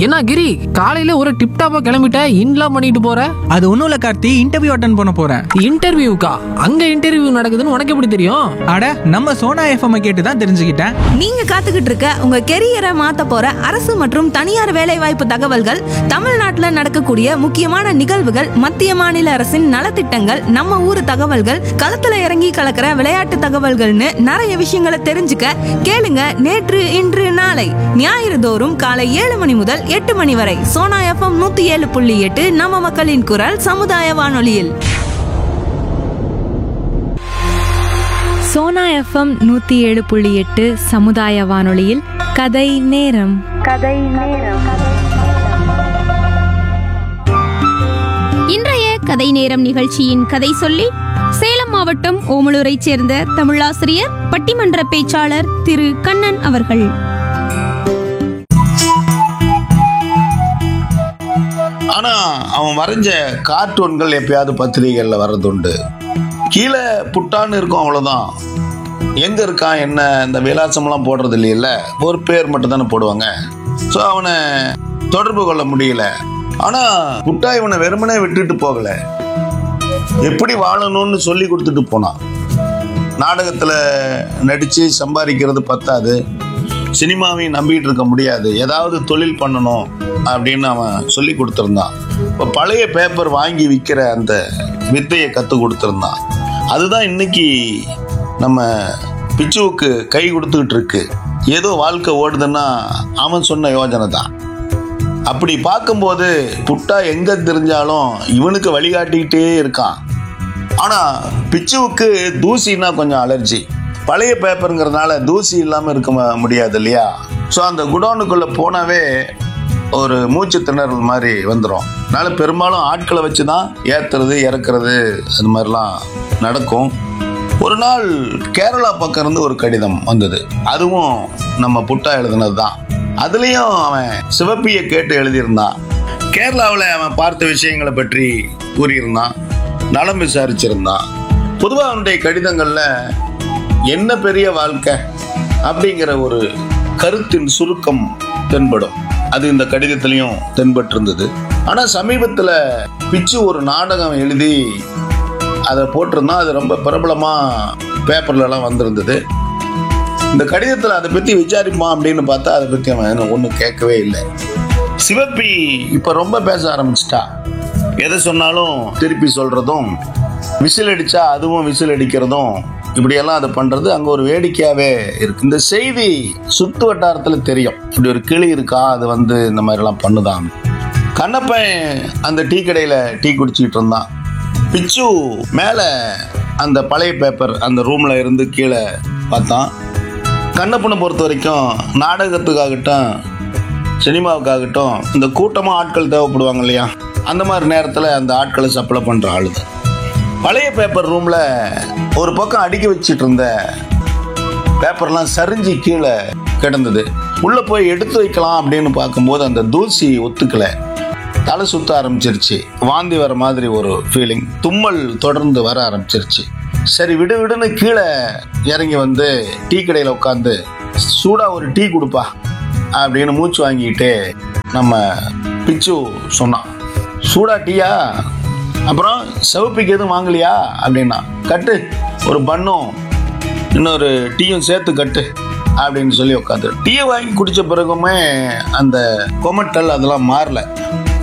என்ன கிரி காலையில ஒரு டிப் டாப்பா கிளம்பிட்ட இன்லாம் பண்ணிட்டு போற அது ஒன்றும் இல்லை கார்த்தி இன்டர்வியூ அட்டன் பண்ண போகிறேன் இன்டர்வியூக்கா அங்க இன்டர்வியூ நடக்குதுன்னு உனக்கு எப்படி தெரியும் அட நம்ம சோனா எஃப்எம் கேட்டு தான் தெரிஞ்சுக்கிட்டேன் நீங்க காத்துக்கிட்டு இருக்க உங்க கெரியரை மாத்த போற அரசு மற்றும் தனியார் வேலைவாய்ப்பு தகவல்கள் தமிழ்நாட்டுல நடக்கக்கூடிய முக்கியமான நிகழ்வுகள் மத்திய மாநில அரசின் நலத்திட்டங்கள் நம்ம ஊர் தகவல்கள் களத்துல இறங்கி கலக்கிற விளையாட்டு தகவல்கள்னு நிறைய விஷயங்களை தெரிஞ்சுக்க கேளுங்க நேற்று இன்று நாளை ஞாயிறு தோறும் காலை ஏழு மணி முதல் எட்டு மணி வரை சோனா எஃப்எம் நூத்தி ஏழு புள்ளி எட்டு நம்ம மக்களின் குரல் சமுதாய வானொலியில் சோனா எஃப்எம் நூற்றி ஏழு புள்ளி எட்டு சமுதாய வானொலியில் கதை நேரம் இன்றைய கதை நேரம் நிகழ்ச்சியின் கதை சொல்லி சேலம் மாவட்டம் ஓமலூரைச் சேர்ந்த தமிழாசிரியர் பட்டிமன்ற பேச்சாளர் திரு கண்ணன் அவர்கள் ஆனா அவன் வரைஞ்ச கார்ட்டூன்கள் எப்பயாவது பத்திரிகைகளில் வர்றதுண்டு கீழே புட்டான்னு இருக்கும் அவ்வளோதான் எங்க இருக்கான் என்ன இந்த விலாசம்லாம் போடுறது இல்லையில ஒரு பேர் மட்டும் தானே போடுவாங்க ஸோ அவனை தொடர்பு கொள்ள முடியல ஆனா புட்டா இவனை வெறுமனே விட்டுட்டு போகல எப்படி வாழணும்னு சொல்லி கொடுத்துட்டு போனான் நாடகத்தில் நடித்து சம்பாதிக்கிறது பத்தாது சினிமாவையும் நம்பிட்டு இருக்க முடியாது ஏதாவது தொழில் பண்ணணும் அப்படின்னு அவன் சொல்லி கொடுத்துருந்தான் இப்போ பழைய பேப்பர் வாங்கி விற்கிற அந்த வித்தையை கற்றுக் கொடுத்துருந்தான் அதுதான் இன்னைக்கு நம்ம பிச்சுவுக்கு கை கொடுத்துக்கிட்டு இருக்கு ஏதோ வாழ்க்கை ஓடுதுன்னா அவன் சொன்ன யோஜனை தான் அப்படி பார்க்கும்போது புட்டா எங்க தெரிஞ்சாலும் இவனுக்கு வழிகாட்டிக்கிட்டே இருக்கான் ஆனா பிச்சுவுக்கு தூசின்னா கொஞ்சம் அலர்ஜி பழைய பேப்பருங்கிறதுனால தூசி இல்லாம இருக்க ம- முடியாது இல்லையா ஸோ அந்த குடோனுக்குள்ள போனாவே ஒரு மூச்சு திணறல் மாதிரி வந்துடும் அதனால பெரும்பாலும் ஆட்களை வச்சு தான் ஏத்துறது இறக்குறது அது மாதிரிலாம் நடக்கும் ஒரு நாள் கேரளா பக்கம் இருந்து ஒரு கடிதம் வந்தது அதுவும் நம்ம புட்டா எழுதுனது தான் அதுலேயும் அவன் சிவப்பியை கேட்டு எழுதியிருந்தான் கேரளாவில் அவன் பார்த்த விஷயங்களை பற்றி கூறியிருந்தான் நலம் விசாரிச்சிருந்தான் பொதுவாக அவனுடைய கடிதங்களில் என்ன பெரிய வாழ்க்கை அப்படிங்கிற ஒரு கருத்தின் சுருக்கம் தென்படும் அது இந்த கடிதத்திலையும் தென்பட்டிருந்தது ஆனால் சமீபத்தில் பிச்சு ஒரு நாடகம் எழுதி அதை போட்டிருந்தான் அது ரொம்ப பிரபலமாக பேப்பர்லலாம் வந்திருந்தது இந்த கடிதத்தில் அதை பற்றி விசாரிப்பான் அப்படின்னு பார்த்தா அதை பற்றி அவன் ஒன்றும் கேட்கவே இல்லை சிவப்பி இப்போ ரொம்ப பேச ஆரம்பிச்சிட்டா எதை சொன்னாலும் திருப்பி சொல்கிறதும் விசில் அடித்தா அதுவும் விசில் அடிக்கிறதும் இப்படியெல்லாம் அதை பண்ணுறது அங்கே ஒரு வேடிக்கையாகவே இருக்கு இந்த செய்தி சுற்று வட்டாரத்தில் தெரியும் இப்படி ஒரு கிளி இருக்கா அது வந்து இந்த மாதிரிலாம் பண்ணுதான் கண்ணப்பன் அந்த டீ கடையில் டீ குடிச்சிக்கிட்டு இருந்தான் பிச்சு மேலே அந்த பழைய பேப்பர் அந்த ரூமில் இருந்து கீழே பார்த்தான் கண்ணப்பனை பொறுத்த வரைக்கும் நாடகத்துக்காகட்டும் சினிமாவுக்காகட்டும் இந்த கூட்டமாக ஆட்கள் தேவைப்படுவாங்க இல்லையா அந்த மாதிரி நேரத்தில் அந்த ஆட்களை சப்ளை பண்ணுற ஆளு தான். பழைய பேப்பர் ரூமில் ஒரு பக்கம் அடுக்கி வச்சிட்டு இருந்த பேப்பர்லாம் சரிஞ்சு கீழே கிடந்தது உள்ளே போய் எடுத்து வைக்கலாம் அப்படின்னு பார்க்கும்போது அந்த தூசி ஒத்துக்கலை தலை சுத்த ஆரம்பிச்சிருச்சு வாந்தி வர மாதிரி ஒரு ஃபீலிங் தும்மல் தொடர்ந்து வர ஆரம்பிச்சிருச்சு சரி விடு விடுன்னு கீழே இறங்கி வந்து டீ கடையில் உட்காந்து சூடா ஒரு டீ கொடுப்பா அப்படின்னு மூச்சு வாங்கிட்டு நம்ம பிச்சு சொன்னான் சூடா டீயா அப்புறம் சிவப்பிக்கு எதுவும் வாங்கலையா அப்படின்னா கட்டு ஒரு பண்ணும் இன்னொரு டீயும் சேர்த்து கட்டு அப்படின்னு சொல்லி உட்காந்து டீயை வாங்கி குடிச்ச பிறகுமே அந்த கொமட்டல் அதெல்லாம் மாறல